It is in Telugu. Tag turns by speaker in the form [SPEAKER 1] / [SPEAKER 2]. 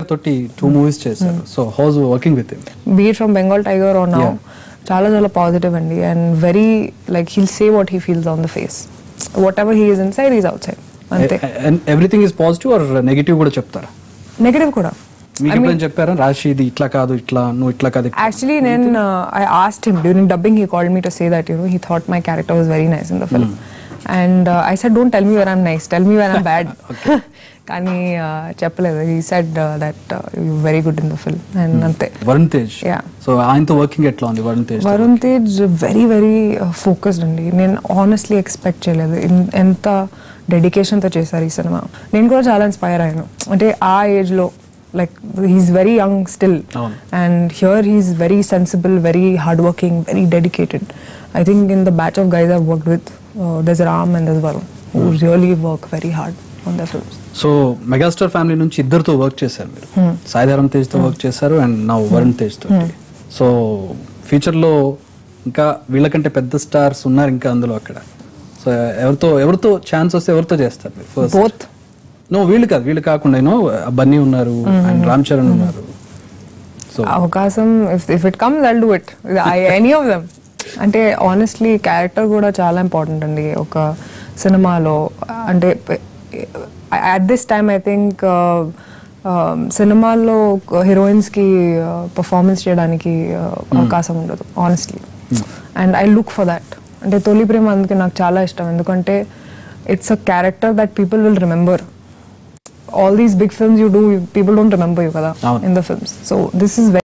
[SPEAKER 1] తోటి టూ మూవీస్ చేశారు so how's working with him
[SPEAKER 2] bit from Bengal tiger or now
[SPEAKER 1] Yeah.
[SPEAKER 2] చాలా చాలా పాజిటివ్ అండి and very like he'll say what he feels on the face whatever he is inside is outside అంతే
[SPEAKER 1] everything is positive or negative కూడా చెప్తారా
[SPEAKER 2] నెగటివ్ కూడా
[SPEAKER 1] మీకు ఎప్పుడైనా చెప్పారా రాశి ఇది ఇట్లా కాదు ఇట్లా నువ్వు ఇట్లా కాదు ఇట్లా.
[SPEAKER 2] Actually, then uh, I asked him during dubbing. He called me to say that you know he thought my character was very nice in the film, and uh, I said, "Don't tell me where I'm nice. Tell me where I'm bad." కానీ చెప్పలేదు he said that you very good in the film and అంతే
[SPEAKER 1] వరుణ్ తేజ్
[SPEAKER 2] Yeah.
[SPEAKER 1] సో ఆయనతో వర్కింగ్ ఎట్లా ఉంది Varun Tej
[SPEAKER 2] Varun Tej very very focused అండి నేను ఆనెస్ట్లీ ఎక్స్పెక్ట్ చేయలేదు ఇన్- ఎంత డెడికేషన్తో చేశారు ఈ సినిమా నేను కూడా చాలా ఇన్స్పైర్ అయ్యాను అంటే ఆ ఏజ్లో like he's very young still
[SPEAKER 1] అవును.
[SPEAKER 2] And here he's very sensible very hard working very dedicated I think in the batch of guys I work with this Ram and this Varun who really work very hard on the films
[SPEAKER 1] so megastar family నుంచి ఇద్దరితో వర్క్ చేశారు మీరు సాయిధరం తేజ్ తో వర్క్ చేశారు అండ్ నా వరుణ్ తేజ్ తో సో ఫ్యూచర్ లో ఇంకా వీళ్ళకంటే పెద్ద స్టార్స్ ఉన్నారు ఇంకా అందులో అక్కడ సో ఎవరితో ఎవరితో ఛాన్స్ వస్తే ఎవరితో చేస్తారు మీరు ఫస్ట్
[SPEAKER 2] బోత్
[SPEAKER 1] నో వీళ్ళు కాదు వీళ్ళు కాకుండా యూనో బన్నీ ఉన్నారు అండ్ రామ్ చరణ్ ఉన్నారు సో
[SPEAKER 2] అవకాశం if if it comes I'll do it any of them అంటే ఆనెస్ట్లీ క్యారెక్టర్ కూడా చాలా ఇంపార్టెంట్ అండి ఒక సినిమాలో అంటే at this time I think సినిమాల్లో హీరోయిన్స్కి పర్ఫార్మెన్స్ చేయడానికి uh, అవకాశం ఉండదు honestly and I look for that అంటే తొలి ప్రేమ అందుకే నాకు చాలా ఇష్టం ఎందుకంటే it's a character that people will remember all these big films you do, you, people don't remember you, kada,
[SPEAKER 1] అవును.
[SPEAKER 2] in the films. So this is very